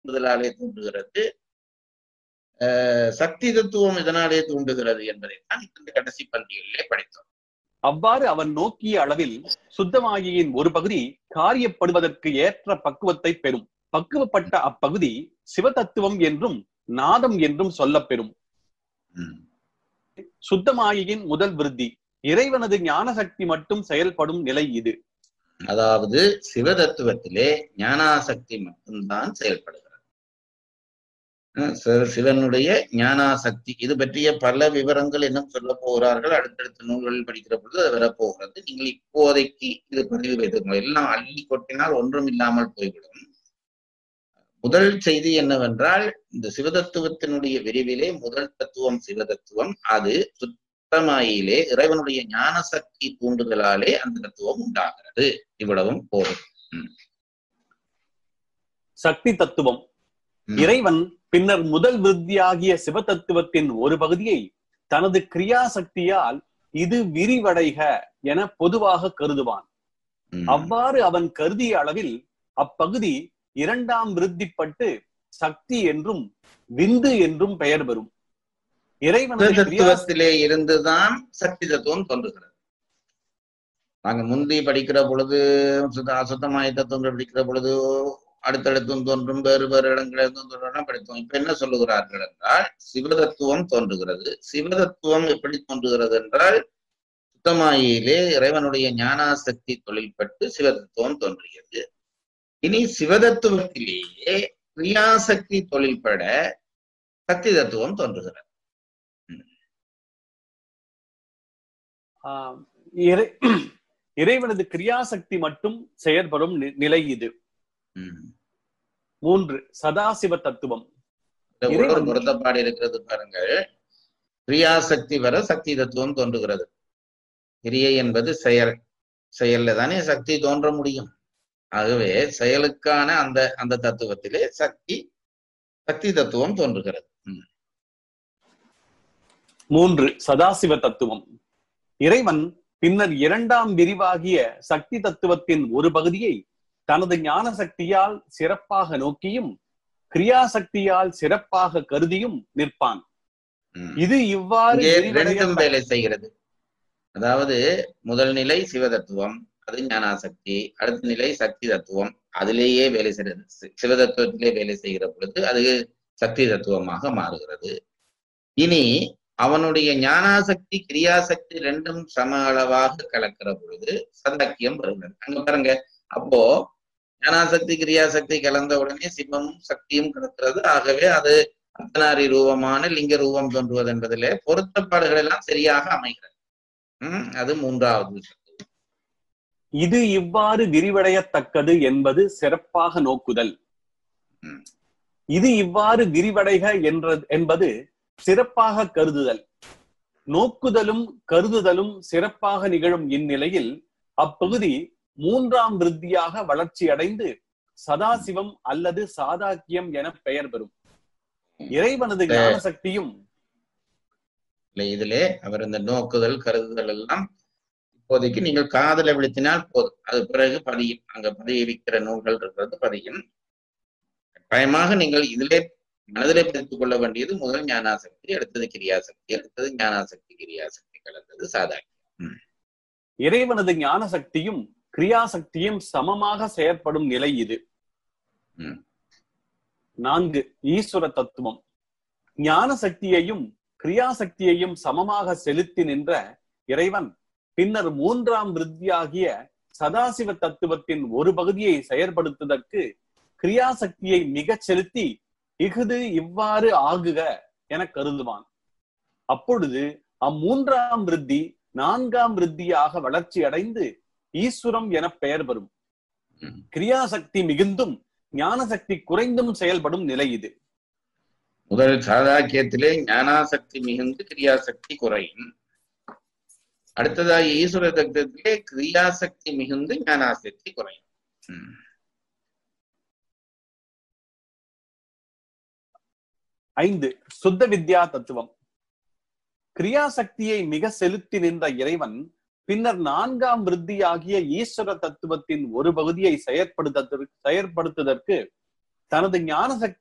தூண்டுதலாலே தூண்டுகிறது அஹ் சக்தி தத்துவம் இதனாலே தூண்டுகிறது என்பதை தான் இந்த கடைசி பந்திகளிலே படித்தோம் அவ்வாறு அவன் நோக்கிய அளவில் சுத்தமாகியின் ஒரு பகுதி காரியப்படுவதற்கு ஏற்ற பக்குவத்தை பெறும் பக்குவப்பட்ட அப்பகுதி சிவதத்துவம் என்றும் நாதம் என்றும் சொல்லப்பெறும் ம். சுத்தமாகியின் முதல் விருத்தி இறைவனது ஞான சக்தி மட்டும் செயல்படும் நிலை இது அதாவது சிவதத்துவத்திலே ஞானாசக்தி மட்டும்தான் செயல்படுகிறது அஹ் சிவ- சிவனுடைய ஞானாசக்தி இது பற்றிய பல விவரங்கள் இன்னும் சொல்ல போகிறார்கள் அடுத்தடுத்த நூல்களில் படிக்கிற பொழுது அது வரப்போகிறது நீங்கள் இப்போதைக்கு இது பதிவு வைத்துக்கணும் எல்லாம் அள்ளி கொட்டினால் ஒன்றும் இல்லாமல் போய்விடும் முதல் செய்தி என்னவென்றால் இந்த சிவதத்துவத்தினுடைய விரிவிலே முதல் தத்துவம் சிவதத்துவம் அது சுத்தமாயிலே இறைவனுடைய ஞான சக்தி தூண்டுதலாலே அந்த தத்துவம் உண்டாகிறது இவ்வளவும் போதும் சக்தி தத்துவம் ம். இறைவன் பின்னர் முதல் விருத்தியாகிய சிவதத்துவத்தின் ஒரு பகுதியை தனது கிரியா சக்தியால் இது விரிவடைக என பொதுவாக கருதுவான் ம். அவ்வாறு அவன் கருதிய அளவில் அப்பகுதி இரண்டாம் விருத்திப்பட்டு சக்தி என்றும் விந்து என்றும் பெயர் பெறும் இறைவனது கிரியா தத்துவத்திலே இருந்துதான் சக்தி தத்துவம் தோன்றுகிறது நாங்க முந்தி படிக்கிற பொழுது சுத்த அசுத்தமாய தத்துவம் படிக்கிற பொழுது அடுத்தடுத்தும் தோன்றும் வேறு வேறு இடங்களிலிருந்தும் தோன்றலாம் படித்தோம் இப்ப என்ன சொல்லுகிறார்கள் என்றால் சிவதத்துவம் தோன்றுகிறது சிவதத்துவம் எப்படி தோன்றுகிறது என்றால் சுத்தமாயிலே இறைவனுடைய ஞானாசக்தி தொழில்பட்டு சிவதத்துவம் தோன்றுகிறது இனி சிவதத்துவத்திலேயே கிரியாசக்தி தொழில்பட சக்தி தத்துவம் தோன்றுகிறது ஆஹ், இறை இறைவனது கிரியாசக்தி மட்டும் செயற்படும் நி- நிலை இது ம். மூன்று சதாசிவ தத்துவம் இந்த கூட ஒரு இறைவன் பொருத்தப்பாடு இருக்கிறது பாருங்கள் கிரியாசக்தி வர சக்தி தத்துவம் தோன்றுகிறது கிரியை என்பது செயல் செயல்ல தானே சக்தி தோன்ற முடியும் ஆகவே செயலுக்கான அந்த அந்த தத்துவத்திலே சக்தி சக்தி தத்துவம் தோன்றுகிறது ம். மூன்று சதாசிவ தத்துவம் இறைவன் பின்னர் இரண்டாம் விரிவாகிய சக்தி தத்துவத்தின் ஒரு பகுதியை தனது ஞான சக்தியால் சிறப்பாக நோக்கியும் கிரியாசக்தியால் சிறப்பாக கருதியும் நிற்பான் ம். இது இவ்வாறு இங்கே விரிவடைய ரெண்டும் வேலை செய்கிறது அதாவது முதல் நிலை சிவதத்துவம் அது ஞானாசக்தி அடுத்த நிலை சக்தி தத்துவம் அதிலேயே வேலை செய்கிறது சி- சிவதத்துவத்திலே வேலை செய்கிற பொழுது அது சக்தி தத்துவமாக மாறுகிறது இனி அவனுடைய ஞானாசக்தி கிரியாசக்தி ரெண்டும் சம அளவாக கலக்கிற பொழுது சதாக்கியம் வருகிறது அங்க பாருங்க அப்போ ஞானாசக்தி கிரியாசக்தி கலந்த உடனே சிவமும் சக்தியும் கலக்கிறது ஆகவே அது அர்த்தநாரி ரூபமான லிங்க ரூபம் தோன்றுவது என்பதிலே பொருத்தப்பாடுகள் எல்லாம் சரியாக அமைகிறது உம் அது மூன்றாவது விஷயம். இது இவ்வாறு விரிவடையத்தக்கது என்பது சிறப்பாக நோக்குதல் ம். இது இவ்வாறு விரிவடைக என்ற என்பது சிறப்பாக கருதுதல் நோக்குதலும் கருதுதலும் சிறப்பாக நிகழும் இந்நிலையில் அப்பகுதி மூன்றாம் விருத்தியாக வளர்ச்சி அடைந்து சதாசிவம் அல்லது சாதாக்கியம் என பெயர் பெறும் இறைவனது ஞான சக்தியும் இல்லை இதிலே அவர் இந்த நோக்குதல் கருதுதல் எல்லாம் இப்போதைக்கு நீங்கள் காதல விழுத்தினால் போதும் அது பிறகு பதியும் அங்க பதிவிக்கிற நூல்கள் இருக்கிறது பதியும் கட்டாயமாக நீங்கள் இதிலே மனதிலே பதித்துக் கொள்ள வேண்டியது முதல் ஞானாசக்தி அடுத்தது கிரியாசக்தி அடுத்தது ஞானாசக்தி கிரியாசக்தி கலந்தது சாதாக்கியம் இறைவனது ஞான சக்தியும் கிரியாசக்தியும் சமமாக செயற்படும் நிலை இது ம். நான்கு ஈஸ்வர தத்துவம் ஞான சக்தியையும் கிரியாசக்தியையும் சமமாக செலுத்தி நின்ற இறைவன் பின்னர் மூன்றாம் விருத்தியாகிய சதாசிவ தத்துவத்தின் ஒரு பகுதியை செயற்படுத்துவதற்கு கிரியாசக்தியை மிகச் செலுத்தி இஃது இவ்வாறு ஆகுக என கருதுவான் அப்பொழுது அம்மூன்றாம் விருத்தி நான்காம் விருத்தியாக வளர்ச்சி அடைந்து ஈஸ்வரம் என பெயர் பெறும் ம். கிரியாசக்தி மிகுந்தும் ஞானசக்தி குறைந்தும் செயல்படும் நிலை இது முதல் சாதாக்கியத்திலே ஞானாசக்தி மிகுந்து கிரியாசக்தி குறையும் அடுத்ததாக ஈஸ்வர தத்துவத்திலே கிரியாசக்தி மிகுந்து ஞானாசக்தி குறையும் ம். ஐந்து சுத்த வித்யா தத்துவம் கிரியாசக்தியை மிக செலுத்தி நின்ற இறைவன் பின்னர் நான்காம் விருத்தியாகிய ஈஸ்வர தத்துவத்தின் ஒரு பகுதியை செயற்படுத்த செயற்படுத்துவதற்கு தனது ஞான சக்தி